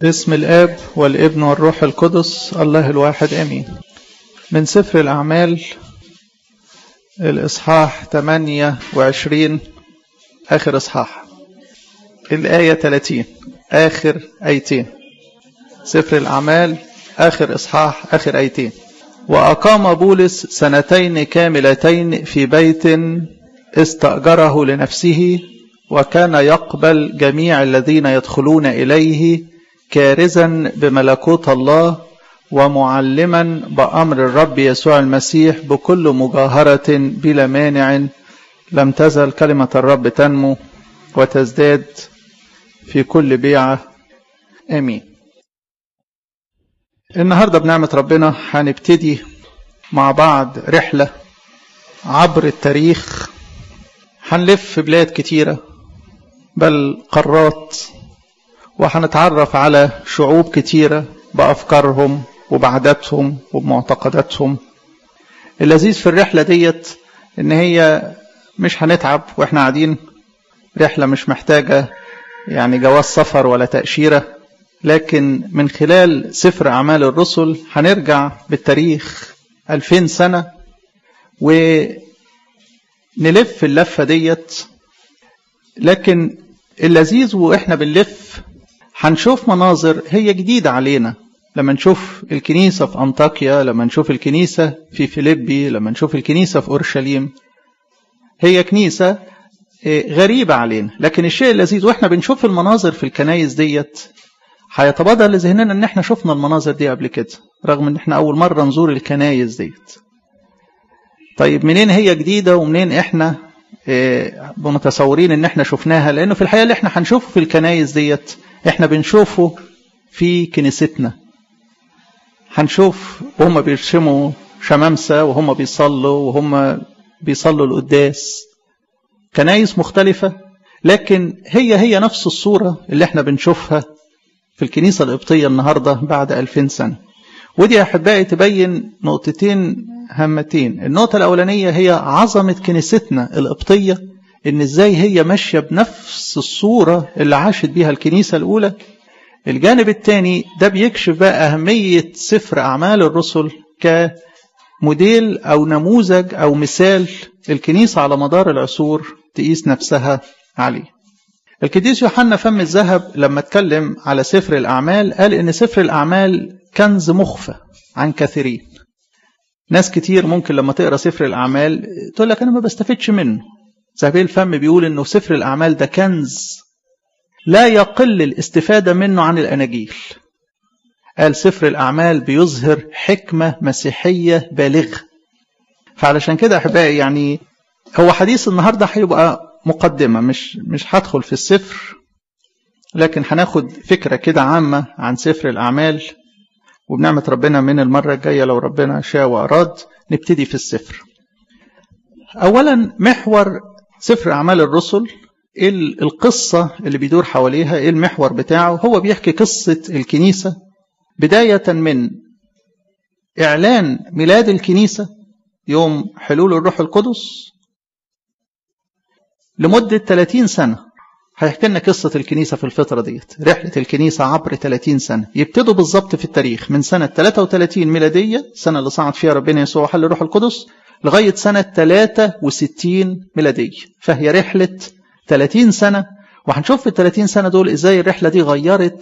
باسم الآب والابن والروح القدس الله الواحد آمين من سفر الأعمال الإصحاح 28 آخر إصحاح الآية 30 آخر آيتين سفر الأعمال آخر إصحاح آخر آيتين وأقام بولس سنتين كاملتين في بيت استأجره لنفسه وكان يقبل جميع الذين يدخلون إليه كارزا بملكوت الله ومعلما بأمر الرب يسوع المسيح بكل مجاهرة بلا مانع لم تزل كلمة الرب تنمو وتزداد في كل بيعة آمين النهاردة بنعمة ربنا هنبتدي مع بعض رحلة عبر التاريخ هنلف في بلاد كتيرة بل قارات وهنتعرف على شعوب كتيرة بأفكارهم وبعاداتهم وبمعتقداتهم اللذيذ في الرحلة ديت إن هي مش هنتعب وإحنا قاعدين رحلة مش محتاجة يعني جواز سفر ولا تأشيرة لكن من خلال سفر أعمال الرسل هنرجع بالتاريخ 2000 سنة ونلف اللفة ديت لكن اللذيذ وإحنا بنلف هنشوف مناظر هي جديدة علينا لما نشوف الكنيسة في أنطاكيا لما نشوف الكنيسة في فيليبي لما نشوف الكنيسة في أورشليم هي كنيسة غريبة علينا لكن الشيء اللذيذ واحنا بنشوف المناظر في الكنايس ديت هيتبادر لذهننا ان احنا شفنا المناظر دي قبل كده رغم ان احنا اول مرة نزور الكنايس ديت طيب منين هي جديدة ومنين احنا متصورين ان احنا شفناها لانه في الحقيقة اللي احنا هنشوفه في الكنايس ديت احنا بنشوفه في كنيستنا هنشوف وهم بيرسموا شمامسة وهم بيصلوا وهم بيصلوا القداس كنايس مختلفة لكن هي هي نفس الصورة اللي احنا بنشوفها في الكنيسة القبطية النهاردة بعد ألفين سنة ودي أحبائي تبين نقطتين هامتين النقطة الأولانية هي عظمة كنيستنا القبطية إن إزاي هي ماشية بنفس الصورة اللي عاشت بيها الكنيسة الأولى الجانب الثاني ده بيكشف بقى أهمية سفر أعمال الرسل كموديل أو نموذج أو مثال الكنيسة على مدار العصور تقيس نفسها عليه القديس يوحنا فم الذهب لما اتكلم على سفر الأعمال قال إن سفر الأعمال كنز مخفى عن كثيرين ناس كتير ممكن لما تقرا سفر الأعمال تقول لك أنا ما بستفدش منه زهبيل الفم بيقول إنه سفر الأعمال ده كنز لا يقل الاستفادة منه عن الأناجيل قال سفر الأعمال بيظهر حكمة مسيحية بالغة فعلشان كده أحبائي يعني هو حديث النهاردة هيبقى مقدمة مش مش هدخل في السفر لكن هناخد فكرة كده عامة عن سفر الأعمال وبنعمة ربنا من المرة الجاية لو ربنا شاء وأراد نبتدي في السفر أولا محور سفر أعمال الرسل ايه القصة اللي بيدور حواليها ايه المحور بتاعه هو بيحكي قصة الكنيسة بداية من إعلان ميلاد الكنيسة يوم حلول الروح القدس لمدة 30 سنة هيحكي لنا قصة الكنيسة في الفترة ديت رحلة الكنيسة عبر 30 سنة يبتدوا بالظبط في التاريخ من سنة 33 ميلادية السنة اللي صعد فيها ربنا يسوع حل الروح القدس لغاية سنة 63 ميلادية فهي رحلة 30 سنة وهنشوف في ال 30 سنة دول ازاي الرحلة دي غيرت